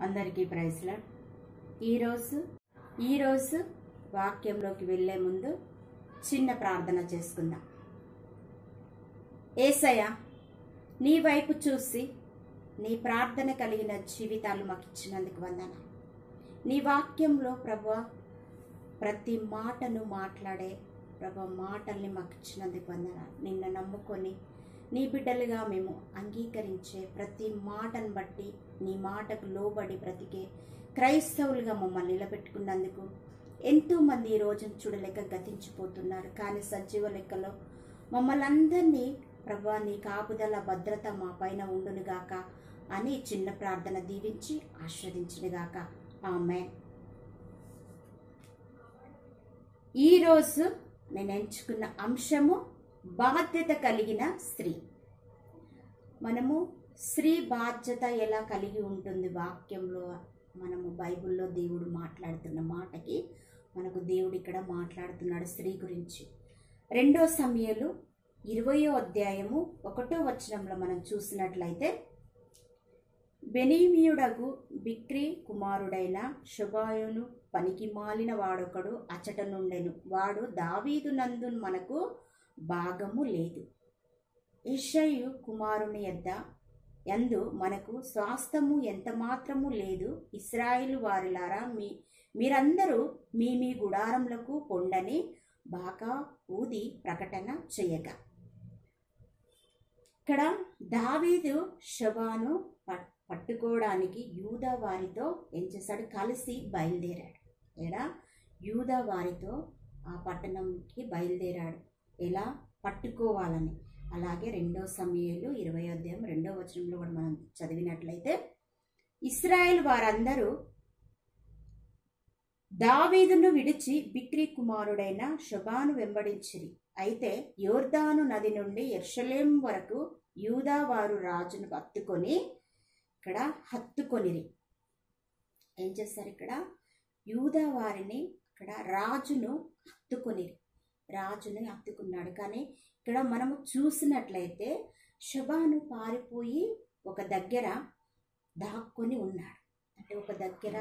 అందరికీ ప్రైజ్లా ఈరోజు ఈరోజు వాక్యంలోకి వెళ్ళే ముందు చిన్న ప్రార్థన చేసుకుందాం ఏసయ్య నీ వైపు చూసి నీ ప్రార్థన కలిగిన జీవితాలు మాకు ఇచ్చినందుకు వందన నీ వాక్యంలో ప్రభు ప్రతి మాటను మాట్లాడే ప్రభు మాటల్ని మాకు ఇచ్చినందుకు వందన నిన్ను నమ్ముకొని నీ బిడ్డలుగా మేము అంగీకరించే ప్రతి మాటను బట్టి నీ మాటకు లోబడి బ్రతికే క్రైస్తవులుగా మమ్మల్ని నిలబెట్టుకున్నందుకు ఎంతో మంది ఈ రోజును చూడలేక గతించిపోతున్నారు కానీ సజీవ లెక్కలో మమ్మల్ని అందరినీ ప్రభా నీ కాపుదల భద్రత మా పైన ఉండునుగాక అని చిన్న ప్రార్థన దీవించి ఆస్వాదించునుగాక ఆమె ఈరోజు నేను ఎంచుకున్న అంశము బాధ్యత కలిగిన స్త్రీ మనము స్త్రీ బాధ్యత ఎలా కలిగి ఉంటుంది వాక్యంలో మనము బైబిల్లో దేవుడు మాట్లాడుతున్న మాటకి మనకు దేవుడు ఇక్కడ మాట్లాడుతున్నాడు స్త్రీ గురించి రెండో సమయాలు ఇరవయో అధ్యాయము ఒకటో వచనంలో మనం చూసినట్లయితే బెనీమియుడగు బిక్రీ కుమారుడైన శుభాయును పనికి మాలిన వాడొకడు అచట నుండెను వాడు దావీదు నందు మనకు భాగము లేదు ఇషయు కుమారుని యొద్ద యందు మనకు స్వాస్థము ఎంత మాత్రము లేదు ఇస్రాయిలు వారిలారా మీ మీరందరూ మీ మీ గుడారములకు పొండని బాగా ఊది ప్రకటన చేయగా ఇక్కడ దావీదు శబాను పట్- పట్టుకోవడానికి యూదా వారితో ఏం చేశాడు కలిసి బయలుదేరాడు ఎడా యూదా వారితో ఆ పట్టణంకి బయలుదేరాడు ఎలా పట్టుకోవాలని అలాగే రెండో సమయాలు ఇరవై అధ్యాయం రెండో వచనంలో కూడా మనం చదివినట్లయితే ఇస్రాయేల్ వారందరూ దావీదును విడిచి బిక్రీ కుమారుడైన శుభాను వెంబడించిరి అయితే యోర్దాను నది నుండి ఎర్షలేం వరకు యూదా వారు రాజును హత్తుకొని ఇక్కడ హత్తుకొనిరి ఏం చేస్తారు ఇక్కడ యూదా వారిని ఇక్కడ రాజును హత్తుకొనిరి రాజుని హత్తుకున్నాడు కానీ ఇక్కడ మనము చూసినట్లయితే శబాను పారిపోయి ఒక దగ్గర దాక్కొని ఉన్నాడు అంటే ఒక దగ్గర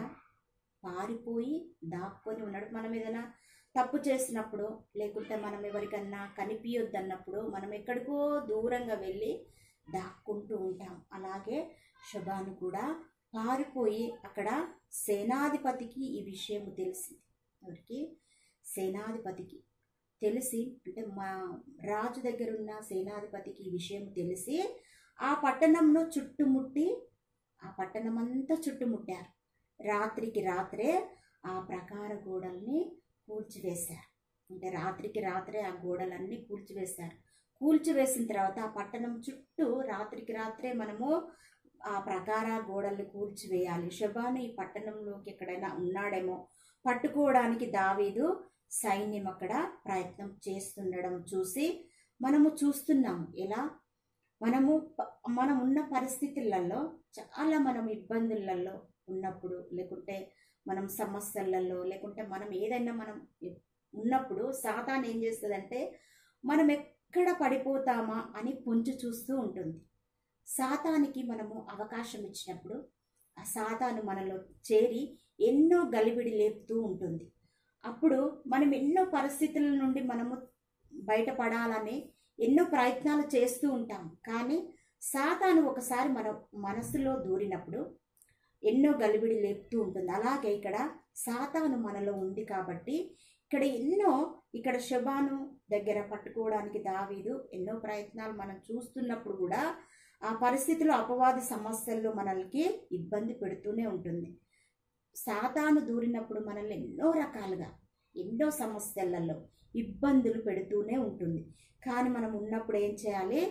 పారిపోయి దాక్కొని ఉన్నాడు మనం ఏదైనా తప్పు చేసినప్పుడు లేకుంటే మనం ఎవరికన్నా కనిపించొద్దన్నప్పుడు మనం ఎక్కడికో దూరంగా వెళ్ళి దాక్కుంటూ ఉంటాం అలాగే శబాను కూడా పారిపోయి అక్కడ సేనాధిపతికి ఈ విషయం తెలిసింది ఎవరికి సేనాధిపతికి తెలిసి అంటే మా రాజు దగ్గర ఉన్న సేనాధిపతికి ఈ విషయం తెలిసి ఆ పట్టణంను చుట్టుముట్టి ఆ పట్టణం అంతా చుట్టుముట్టారు రాత్రికి రాత్రే ఆ ప్రకార గోడల్ని కూల్చివేశారు అంటే రాత్రికి రాత్రే ఆ గోడలన్నీ కూల్చివేశారు కూల్చివేసిన తర్వాత ఆ పట్టణం చుట్టూ రాత్రికి రాత్రే మనము ఆ ప్రకార గోడల్ని కూల్చివేయాలి శబాను ఈ పట్టణంలోకి ఎక్కడైనా ఉన్నాడేమో పట్టుకోవడానికి దావీదు సైన్యం అక్కడ ప్రయత్నం చేస్తుండడం చూసి మనము చూస్తున్నాము ఎలా మనము ప- మనం ఉన్న పరిస్థితులలో చాలా మనం ఇబ్బందులలో ఉన్నప్పుడు లేకుంటే మనం సమస్యలలో లేకుంటే మనం ఏదైనా మనం ఉన్నప్పుడు సాతాన్ ఏం చేస్తుందంటే మనం ఎక్కడ పడిపోతామా అని పొంచి చూస్తూ ఉంటుంది సాతానికి మనము అవకాశం ఇచ్చినప్పుడు ఆ సాతాను మనలో చేరి ఎన్నో గలిబిడి లేపుతూ ఉంటుంది అప్పుడు మనం ఎన్నో పరిస్థితుల నుండి మనము బయటపడాలని ఎన్నో ప్రయత్నాలు చేస్తూ ఉంటాం కానీ సాతాను ఒకసారి మన మనసులో దూరినప్పుడు ఎన్నో గలిబిడి లేపుతూ ఉంటుంది అలాగే ఇక్కడ సాతాను మనలో ఉంది కాబట్టి ఇక్కడ ఎన్నో ఇక్కడ శబాను దగ్గర పట్టుకోవడానికి దావీదు ఎన్నో ప్రయత్నాలు మనం చూస్తున్నప్పుడు కూడా ఆ పరిస్థితిలో అపవాది సమస్యల్లో మనల్కి ఇబ్బంది పెడుతూనే ఉంటుంది సాతాను దూరినప్పుడు మనల్ని ఎన్నో రకాలుగా ఎన్నో సమస్యలలో ఇబ్బందులు పెడుతూనే ఉంటుంది కానీ మనం ఉన్నప్పుడు ఏం చేయాలి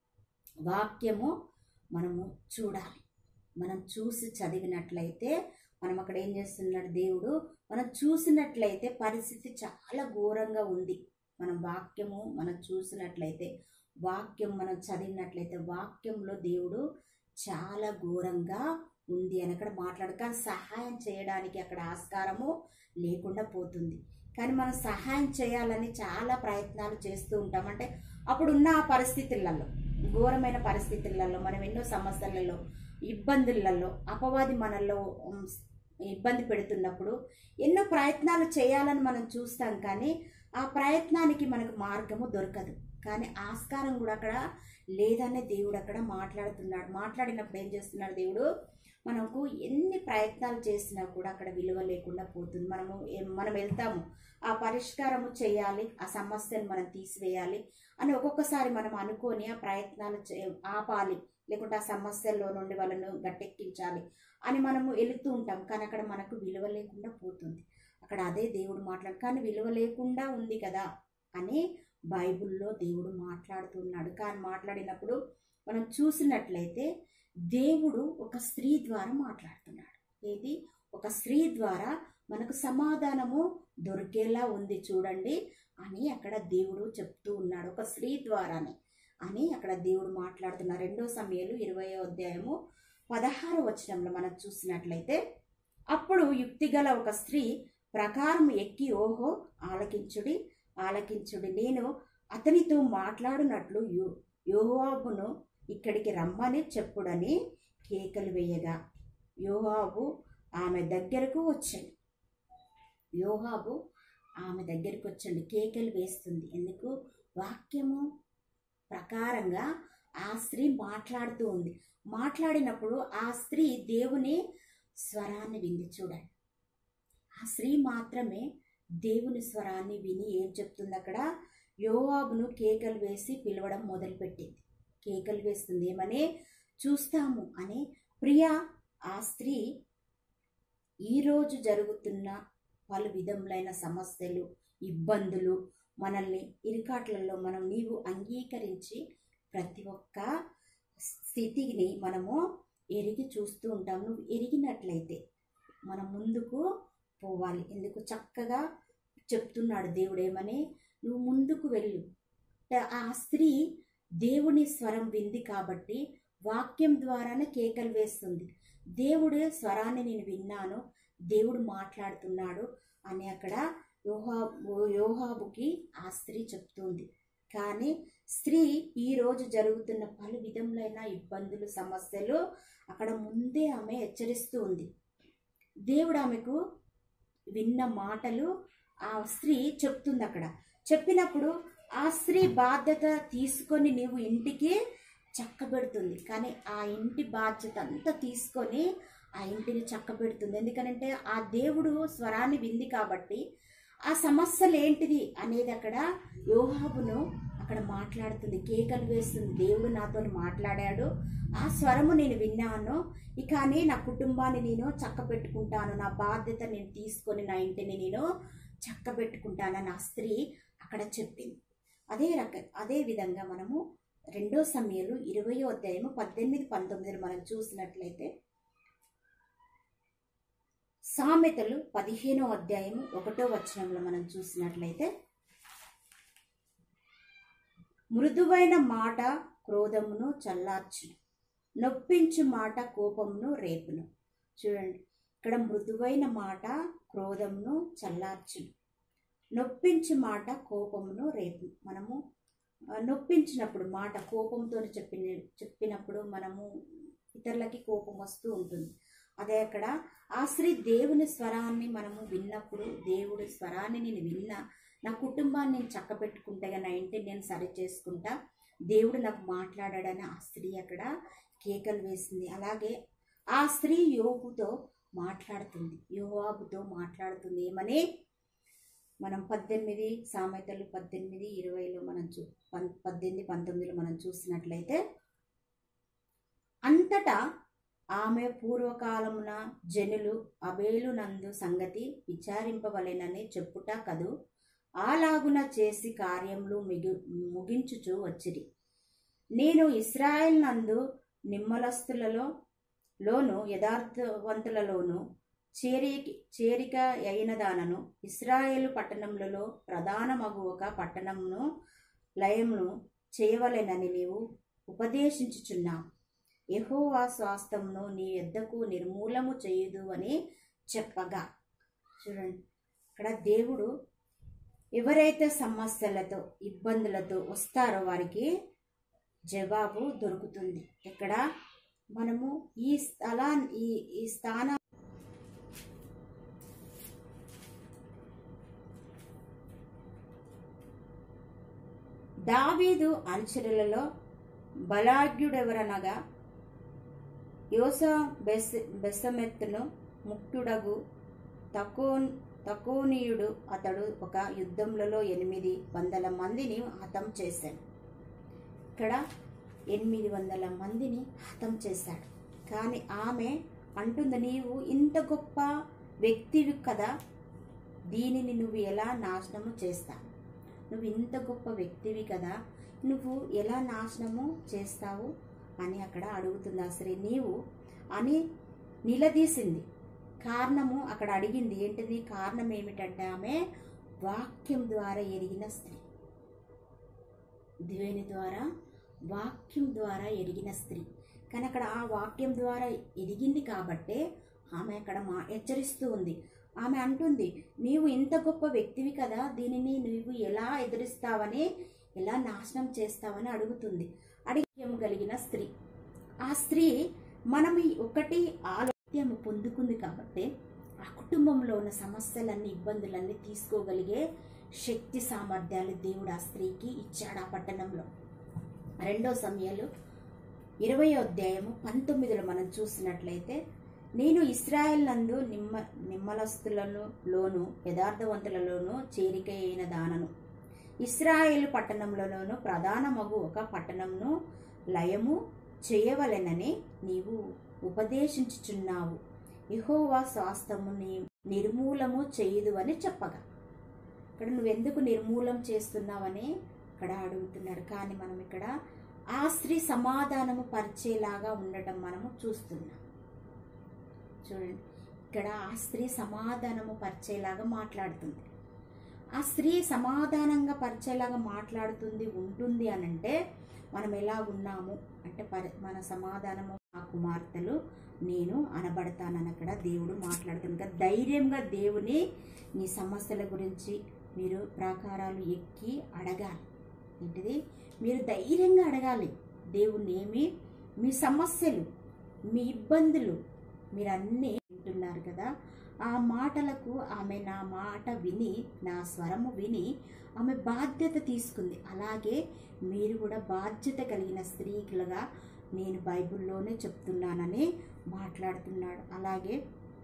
వాక్యము మనము చూడాలి మనం చూసి చదివినట్లయితే మనం అక్కడ ఏం చేస్తున్నాడు దేవుడు మనం చూసినట్లయితే పరిస్థితి చాలా ఘోరంగా ఉంది మనం వాక్యము మనం చూసినట్లయితే వాక్యం మనం చదివినట్లయితే వాక్యంలో దేవుడు చాలా ఘోరంగా ఉంది అని అక్కడ మాట్లాడు కానీ సహాయం చేయడానికి అక్కడ ఆస్కారము లేకుండా పోతుంది కానీ మనం సహాయం చేయాలని చాలా ప్రయత్నాలు చేస్తూ ఉంటాం అంటే అప్పుడున్న ఆ పరిస్థితులలో ఘోరమైన పరిస్థితులలో మనం ఎన్నో సమస్యలలో ఇబ్బందులలో అపవాది మనల్లో ఉమ్, ఇబ్బంది పెడుతున్నప్పుడు ఎన్నో ప్రయత్నాలు చేయాలని మనం చూస్తాం కానీ ఆ ప్రయత్నానికి మనకు మార్గము దొరకదు కానీ ఆస్కారం కూడా అక్కడ లేదనే దేవుడు అక్కడ మాట్లాడుతున్నాడు మాట్లాడినప్పుడు ఏం చేస్తున్నాడు దేవుడు మనకు ఎన్ని ప్రయత్నాలు చేసినా కూడా అక్కడ విలువ లేకుండా పోతుంది మనము ఏం- మనం వెళ్తాము ఆ పరిష్కారము చేయాలి ఆ సమస్యను మనం తీసివేయాలి అని ఒక్కొక్కసారి మనం అనుకొని ఆ ప్రయత్నాలు చే ఆపాలి లేకుంటే ఆ సమస్యల్లో నుండి వాళ్ళను గట్టెక్కించాలి అని మనము వెళుతూ ఉంటాం కానీ అక్కడ మనకు విలువ లేకుండా పోతుంది అక్కడ అదే దేవుడు మాట్లాడు కానీ విలువ లేకుండా ఉంది కదా అని బైబిల్లో దేవుడు మాట్లాడుతున్నాడు కానీ మాట్లాడినప్పుడు మనం చూసినట్లయితే దేవుడు ఒక స్త్రీ ద్వారా మాట్లాడుతున్నాడు ఏది ఒక స్త్రీ ద్వారా మనకు సమాధానము దొరికేలా ఉంది చూడండి అని అక్కడ దేవుడు చెప్తూ ఉన్నాడు ఒక స్త్రీ ద్వారానే అని అక్కడ దేవుడు మాట్లాడుతున్న రెండో సమయాలు ఇరవై అధ్యాయము పదహారు వచనంలో మనం చూసినట్లయితే అప్పుడు యుక్తిగల ఒక స్త్రీ ప్రకారం ఎక్కి ఓహో ఆలకించుడి ఆలకించుడి నేను అతనితో మాట్లాడునట్లు యో యోవాబును ఇక్కడికి రమ్మని చెప్పుడని కేకలు వేయగా యోహాబు ఆమె దగ్గరకు వచ్చాడు యోహాబు ఆమె దగ్గరికి వచ్చండి కేకలు వేస్తుంది ఎందుకు వాక్యము ప్రకారంగా ఆ స్త్రీ మాట్లాడుతూ ఉంది మాట్లాడినప్పుడు ఆ స్త్రీ దేవుని స్వరాన్ని వింది చూడండి ఆ స్త్రీ మాత్రమే దేవుని స్వరాన్ని విని ఏం చెప్తుంది అక్కడ యోవాబును కేకలు వేసి పిలవడం మొదలుపెట్టింది కేకలు వేస్తుంది ఏమని చూస్తాము అని ప్రియా ఆ స్త్రీ ఈరోజు జరుగుతున్న పలు విధములైన సమస్యలు ఇబ్బందులు మనల్ని ఇరుకాట్లలో మనం నీవు అంగీకరించి ప్రతి ఒక్క స్థితిని మనము ఎరిగి చూస్తూ ఉంటాం నువ్వు ఎరిగినట్లయితే మనం ముందుకు పోవాలి ఎందుకు చక్కగా చెప్తున్నాడు దేవుడు ఏమని నువ్వు ముందుకు వెళ్ళు ఆ స్త్రీ దేవుని స్వరం వింది కాబట్టి వాక్యం ద్వారానే కేకలు వేస్తుంది దేవుడి స్వరాన్ని నేను విన్నాను దేవుడు మాట్లాడుతున్నాడు అని అక్కడ యోహాబు యోహాబుకి ఆ స్త్రీ చెప్తుంది కానీ స్త్రీ ఈ రోజు జరుగుతున్న పలు విధములైన ఇబ్బందులు సమస్యలు అక్కడ ముందే ఆమె హెచ్చరిస్తూ ఉంది దేవుడు ఆమెకు విన్న మాటలు ఆ స్త్రీ చెప్తుంది అక్కడ చెప్పినప్పుడు ఆ స్త్రీ బాధ్యత తీసుకొని నీవు ఇంటికి చక్కబెడుతుంది కానీ ఆ ఇంటి బాధ్యత అంతా తీసుకొని ఆ ఇంటిని చక్కబెడుతుంది ఎందుకనంటే ఆ దేవుడు స్వరాన్ని వింది కాబట్టి ఆ సమస్యలు ఏంటిది అనేది అక్కడ యోహాబును అక్కడ మాట్లాడుతుంది కేకలు వేస్తుంది దేవుడు నాతో మాట్లాడాడు ఆ స్వరము నేను విన్నాను ఇక అని నా కుటుంబాన్ని నేను చక్క పెట్టుకుంటాను నా బాధ్యత నేను తీసుకొని నా ఇంటిని నేను చక్క పెట్టుకుంటానని ఆ స్త్రీ అక్కడ చెప్పింది అదే రక అదే విధంగా మనము రెండో సమయంలో ఇరవయో అధ్యాయము పద్దెనిమిది పంతొమ్మిదిలో మనం చూసినట్లయితే సామెతలు పదిహేనో అధ్యాయము ఒకటో వచనంలో మనం చూసినట్లయితే మృదువైన మాట క్రోధమును చల్లార్చును నొప్పించు మాట కోపమును రేపును చూడండి ఇక్కడ మృదువైన మాట క్రోధమును చల్లార్చును నొప్పించు మాట కోపమును రేపు మనము ఆ, నొప్పించినప్పుడు మాట కోపంతో చెప్పిన చెప్పినప్పుడు మనము ఇతరులకి కోపం వస్తూ ఉంటుంది అదే అక్కడ ఆ స్త్రీ దేవుని స్వరాన్ని మనము విన్నప్పుడు దేవుడి స్వరాన్ని నేను విన్నా నా కుటుంబాన్ని నేను చక్క పెట్టుకుంటే నా ఇంటిని నేను సరి చేసుకుంటా దేవుడు నాకు మాట్లాడాడని ఆ స్త్రీ అక్కడ కేకలు వేసింది అలాగే ఆ స్త్రీ యోగుతో మాట్లాడుతుంది యోవాబుతో మాట్లాడుతుంది ఏమని మనం పద్దెనిమిది సామెతలు పద్దెనిమిది ఇరవైలో మనం చూ పన్- పద్దెనిమిది పంతొమ్మిదిలో మనం చూసినట్లయితే అంతటా ఆమె పూర్వకాలమున జనులు అబేలునందు సంగతి విచారింపవలెనని చెప్పుట కదు అలాగున చేసి కార్యములు మిగు ముగించుచు వచ్చిరి నేను ఇస్రాయేల్ నందు నిమ్మలస్తులలో లోను యథార్థవంతులలోను చేరిక చేరిక అయిన దానను ఇస్రాయేలు పట్టణములలో ప్రధానమగు ఒక పట్టణమును లయమును చేయవలెనని నీవు ఉపదేశించుచున్నావు యెహోవా స్వాస్థమును నీ యొద్దకు నిర్మూలము చేయదు అని చెప్పగా చూడండి ఇక్కడ దేవుడు ఎవరైతే సమస్యలతో ఇబ్బందులతో వస్తారో వారికి జవాబు దొరుకుతుంది ఇక్కడ మనము ఈ స్థలా ఈ ఈ స్థాన దావీదు అనుచరులలో బలాఢ్యుడెవరనగా యోస బెస్ బెస్సమెత్తును ముక్తుడగు తకోన్ తకోనీయుడు అతడు ఒక యుద్ధములలో ఎనిమిది వందల మందిని హతం చేశాడు ఇక్కడ ఎనిమిది వందల మందిని హతం చేశాడు కానీ ఆమె అంటుంది నీవు ఇంత గొప్ప వ్యక్తివి కదా దీనిని నువ్వు ఎలా నాశనము చేస్తావు నువ్వు ఇంత గొప్ప వ్యక్తివి కదా నువ్వు ఎలా నాశనము చేస్తావు అని అక్కడ అడుగుతుంది ఆ స్త్రీ నీవు అని నిలదీసింది కారణము అక్కడ అడిగింది ఏంటిది కారణం ఏమిటంటే ఆమె వాక్యం ద్వారా ఎరిగిన స్త్రీ దేవుని ద్వారా వాక్యం ద్వారా ఎరిగిన స్త్రీ కానీ అక్కడ ఆ వాక్యం ద్వారా ఎదిగింది కాబట్టే ఆమె అక్కడ మా హెచ్చరిస్తూ ఉంది ఆమె అంటుంది నీవు ఇంత గొప్ప వ్యక్తివి కదా దీనిని నువ్వు ఎలా ఎదురిస్తావని ఎలా నాశనం చేస్తావని అడుగుతుంది అడిగ్యం కలిగిన స్త్రీ ఆ స్త్రీ మనం ఈ ఒకటి ఆలోక్యం పొందుకుంది కాబట్టి ఆ కుటుంబంలో ఉన్న సమస్యలన్నీ ఇబ్బందులన్నీ తీసుకోగలిగే శక్తి సామర్థ్యాలు దేవుడు ఆ స్త్రీకి ఇచ్చాడు ఆ పట్టణంలో రెండో సమయాలు ఇరవై అధ్యాయము పంతొమ్మిదిలో మనం చూసినట్లయితే నేను ఇస్రాయల్ నందు నిమ్మ నిమ్మలస్తులను లోను యథార్థవంతులలోను చేరిక అయిన దానను ఇస్రాయేల్ పట్టణంలోనూ ప్రధాన మగు ఒక పట్టణంను లయము చేయవలెనని నీవు ఉపదేశించుచున్నావు యెహోవా స్వాస్థము నీ నిర్మూలము చేయదు అని చెప్పగా ఇక్కడ నువ్వెందుకు నిర్మూలం చేస్తున్నావని ఇక్కడ అడుగుతున్నాడు కానీ మనం ఇక్కడ ఆ స్త్రీ సమాధానము పరిచేలాగా ఉండటం మనము చూస్తున్నాం చూడండి ఇక్కడ ఆ స్త్రీ సమాధానము పరిచేలాగా మాట్లాడుతుంది ఆ స్త్రీ సమాధానంగా పరిచేలాగా మాట్లాడుతుంది ఉంటుంది అని అంటే మనం ఎలా ఉన్నాము అంటే పరి మన సమాధానము ఆ కుమార్తెలు నేను అనబడతానని అక్కడ దేవుడు మాట్లాడుతుంది కదా ధైర్యంగా దేవుని నీ సమస్యల గురించి మీరు ప్రాకారాలు ఎక్కి అడగాలి ఏంటిది మీరు ధైర్యంగా అడగాలి దేవుణ్ణి ఏమి మీ సమస్యలు మీ ఇబ్బందులు మీరు అన్నీ వింటున్నారు కదా ఆ మాటలకు ఆమె నా మాట విని నా స్వరము విని ఆమె బాధ్యత తీసుకుంది అలాగే మీరు కూడా బాధ్యత కలిగిన స్త్రీలుగా నేను బైబిల్లోనే చెప్తున్నానని మాట్లాడుతున్నాడు అలాగే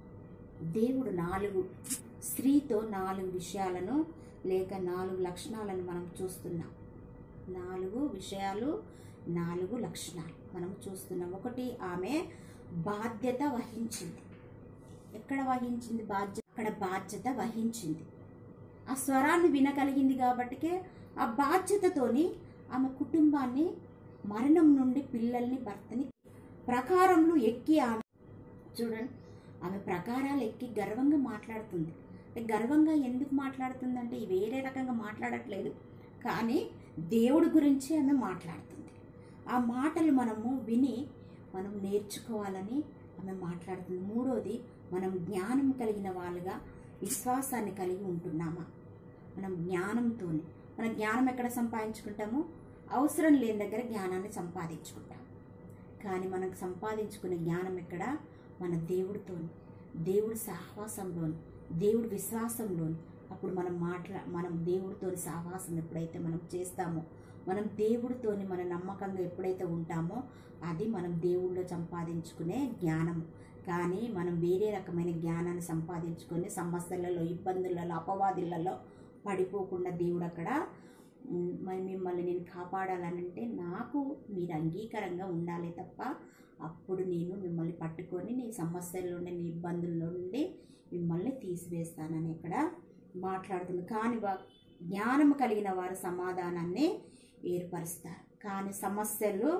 దేవుడు నాలుగు స్త్రీతో నాలుగు విషయాలను లేక నాలుగు లక్షణాలను మనం చూస్తున్నాం నాలుగు విషయాలు నాలుగు లక్షణాలు మనం చూస్తున్నాం ఒకటి ఆమె బాధ్యత వహించింది ఎక్కడ వహించింది బాధ్యత అక్కడ బాధ్యత వహించింది ఆ స్వరాన్ని వినగలిగింది కాబట్టికే ఆ బాధ్యతతోని ఆమె కుటుంబాన్ని మరణం నుండి పిల్లల్ని భర్తని ప్రకారంలో ఎక్కి ఆమె చూడండి ఆమె ప్రకారాలు ఎక్కి గర్వంగా మాట్లాడుతుంది అంటే గర్వంగా ఎందుకు మాట్లాడుతుందంటే వేరే రకంగా మాట్లాడట్లేదు కానీ దేవుడి గురించి ఆమె మాట్లాడుతుంది ఆ మాటలు మనము విని మనం నేర్చుకోవాలని ఆమె మాట్లాడుతుంది మూడోది మనం జ్ఞానం కలిగిన వాళ్ళుగా విశ్వాసాన్ని కలిగి ఉంటున్నామా మనం జ్ఞానంతోనే మన జ్ఞానం ఎక్కడ సంపాదించుకుంటాము అవసరం లేని దగ్గర జ్ఞానాన్ని సంపాదించుకుంటాం కానీ మనకు సంపాదించుకునే జ్ఞానం ఎక్కడ మన దేవుడితోని దేవుడి సహవాసంలోని దేవుడి విశ్వాసంలోని అప్పుడు మనం మాట్లా మనం దేవుడితోని సహవాసం ఎప్పుడైతే మనం చేస్తామో మనం దేవుడితోని మన నమ్మకంగా ఎప్పుడైతే ఉంటామో అది మనం దేవుళ్ళో సంపాదించుకునే జ్ఞానం కానీ మనం వేరే రకమైన జ్ఞానాన్ని సంపాదించుకొని సమస్యలలో ఇబ్బందులలో అపవాదులలో పడిపోకుండా దేవుడు అక్కడ ఉమ్, మరి మిమ్మల్ని నేను కాపాడాలనంటే నాకు మీరు అంగీకారంగా ఉండాలి తప్ప అప్పుడు నేను మిమ్మల్ని పట్టుకొని నీ సమస్యల్లో ఉండే నీ ఇబ్బందుల్లో నుండి మిమ్మల్ని తీసివేస్తానని ఇక్కడ మాట్లాడుతుంది కానీ వా- జ్ఞానం కలిగిన వారు సమాధానాన్ని ఏర్పరుస్తారు కానీ సమస్యలు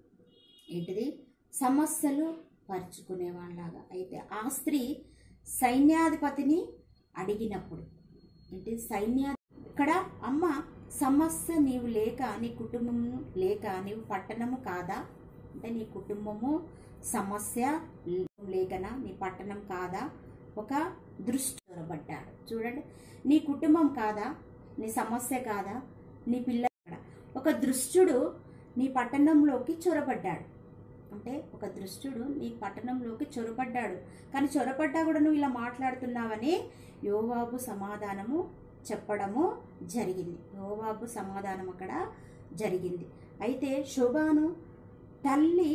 ఏంటిది సమస్యలు పరుచుకునే వాళ్ళలాగా అయితే ఆ స్త్రీ సైన్యాధిపతిని అడిగినప్పుడు ఏంటి సైన్యా ఇక్కడ అమ్మ సమస్య నీవు లేక నీ కుటుంబము లేక నీవు పట్టణము కాదా అంటే నీ కుటుంబము సమస్య లేకనా నీ పట్టణం కాదా ఒక దృష్టి చొరబడ్డాడు చూడండి నీ కుటుంబం కాదా నీ సమస్య కాదా నీ పిల్ల కాదా? ఒక దృష్టుడు నీ పట్టణంలోకి చొరబడ్డాడు అంటే ఒక దృష్టుడు నీ పట్టణంలోకి చొరపడ్డాడు కానీ చొరపడ్డా కూడా నువ్వు ఇలా మాట్లాడుతున్నావని యోవాబు సమాధానము చెప్పడము జరిగింది యోవాబు సమాధానం అక్కడ జరిగింది అయితే శోభాను తల్లి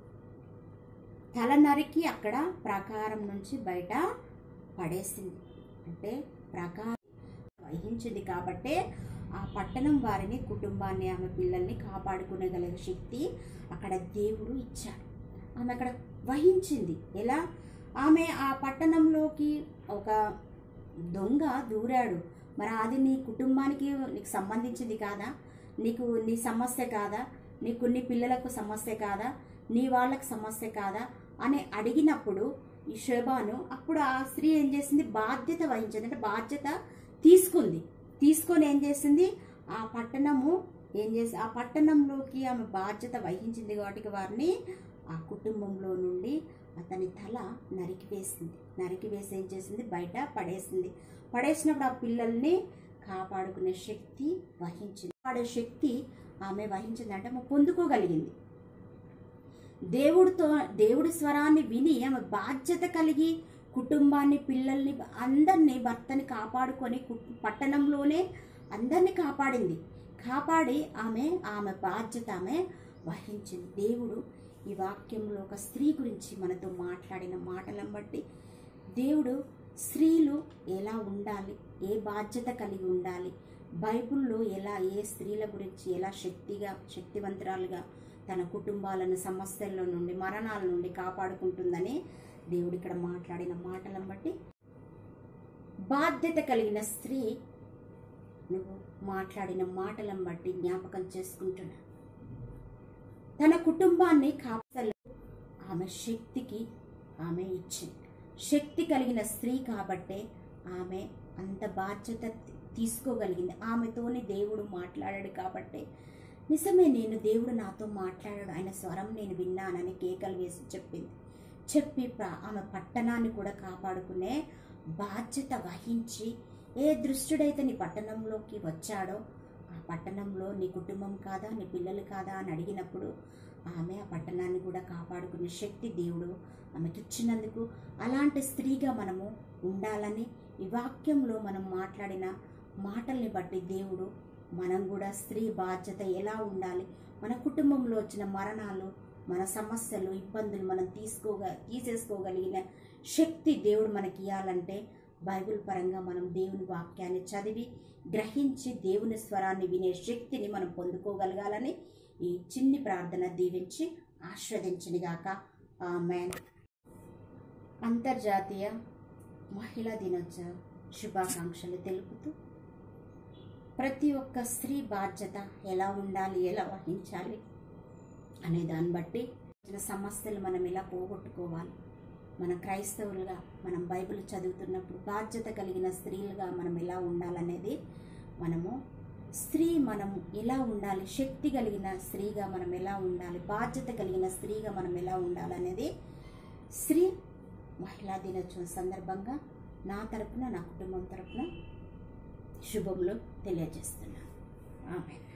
తల నరికి అక్కడ ప్రాకారం నుంచి బయట పడేసింది అంటే ప్రాకారం వహించింది కాబట్టే ఆ పట్టణం వారిని కుటుంబాన్ని ఆమె పిల్లల్ని కాపాడుకునేగల శక్తి అక్కడ దేవుడు ఇచ్చాడు ఆమె అక్కడ వహించింది ఎలా ఆమె ఆ పట్టణంలోకి ఒక దొంగ దూరాడు మరి అది నీ కుటుంబానికి నీకు సంబంధించింది కాదా నీకు నీ సమస్య కాదా నీకు నీ పిల్లలకు సమస్య కాదా నీ వాళ్ళకి సమస్య కాదా అని అడిగినప్పుడు ఈ శోభాను అప్పుడు ఆ స్త్రీ ఏం చేసింది బాధ్యత వహించింది అంటే బాధ్యత తీసుకుంది తీసుకొని ఏం చేసింది ఆ పట్టణము ఏం చేసి ఆ పట్టణంలోకి ఆమె బాధ్యత వహించింది కాబట్టి వారిని ఆ కుటుంబంలో నుండి అతని తల నరికివేసింది నరికివేసి ఏం చేసింది బయట పడేసింది పడేసినప్పుడు ఆ పిల్లల్ని కాపాడుకునే శక్తి వహించింది కాపాడే శక్తి ఆమె వహించింది అంటే ఆమె పొందుకోగలిగింది దేవుడితో దేవుడి స్వరాన్ని విని ఆమె బాధ్యత కలిగి కుటుంబాన్ని పిల్లల్ని అందరినీ భర్తని కాపాడుకొని కు- పట్టణంలోనే అందరినీ కాపాడింది కాపాడి ఆమె ఆమె బాధ్యత ఆమె వహించింది దేవుడు ఈ వాక్యంలో ఒక స్త్రీ గురించి మనతో మాట్లాడిన మాటలను బట్టి దేవుడు స్త్రీలు ఎలా ఉండాలి ఏ బాధ్యత కలిగి ఉండాలి బైబిల్లో ఎలా ఏ స్త్రీల గురించి ఎలా శక్తిగా శక్తివంతురాలుగా తన కుటుంబాలను సమస్యల నుండి మరణాల నుండి కాపాడుకుంటుందని దేవుడు ఇక్కడ మాట్లాడిన మాటలను బట్టి బాధ్యత కలిగిన స్త్రీ నువ్వు మాట్లాడిన మాటలను బట్టి జ్ఞాపకం చేసుకుంటున్నా తన కుటుంబాన్ని కాపాడ ఆమె శక్తికి ఆమె ఇచ్చింది శక్తి కలిగిన స్త్రీ కాబట్టే ఆమె అంత బాధ్యత తీ- తీసుకోగలిగింది ఆమెతోని దేవుడు మాట్లాడాడు కాబట్టే నిజమే నేను దేవుడు నాతో మాట్లాడాడు ఆయన స్వరం నేను విన్నానని కేకలు వేసి చెప్పింది చెప్పి ప్ర- ఆమె పట్టణాన్ని కూడా కాపాడుకునే బాధ్యత వహించి ఏ దృష్టుడైతే నీ పట్టణంలోకి వచ్చాడో ఆ పట్టణంలో నీ కుటుంబం కాదా నీ పిల్లలు కాదా అని అడిగినప్పుడు ఆమె ఆ పట్టణాన్ని కూడా కాపాడుకునే శక్తి దేవుడు ఆమెకి ఇచ్చినందుకు అలాంటి స్త్రీగా మనము ఉండాలని ఈ వాక్యంలో మనం మాట్లాడిన మాటల్ని బట్టి దేవుడు మనం కూడా స్త్రీ బాధ్యత ఎలా ఉండాలి మన కుటుంబంలో వచ్చిన మరణాలు మన సమస్యలు ఇబ్బందులు మనం తీసుకోగ తీసేసుకోగలిగిన శక్తి దేవుడు మనకి ఇవ్వాలంటే బైబిల్ పరంగా మనం దేవుని వాక్యాన్ని చదివి గ్రహించి దేవుని స్వరాన్ని వినే శక్తిని మనం పొందుకోగలగాలని ఈ చిన్ని ప్రార్థన దీవించి ఆస్వాదించనిగాక ఆమెన్ అంతర్జాతీయ మహిళా దినోత్సవ శుభాకాంక్షలు తెలుపుతూ ప్రతి ఒక్క స్త్రీ బాధ్యత ఎలా ఉండాలి ఎలా వహించాలి అనే దాన్ని బట్టి వచ్చిన సమస్యలు మనం ఎలా పోగొట్టుకోవాలి మన క్రైస్తవులుగా మనం బైబిల్ చదువుతున్నప్పుడు బాధ్యత కలిగిన స్త్రీలుగా మనం ఎలా ఉండాలనేది మనము స్త్రీ మనం ఎలా ఉండాలి శక్తి కలిగిన స్త్రీగా మనం ఎలా ఉండాలి బాధ్యత కలిగిన స్త్రీగా మనం ఎలా ఉండాలనేది స్త్రీ మహిళా దినోత్సవం సందర్భంగా నా తరపున నా కుటుంబం తరపున శుభములు తెలియజేస్తున్నాను ఆమె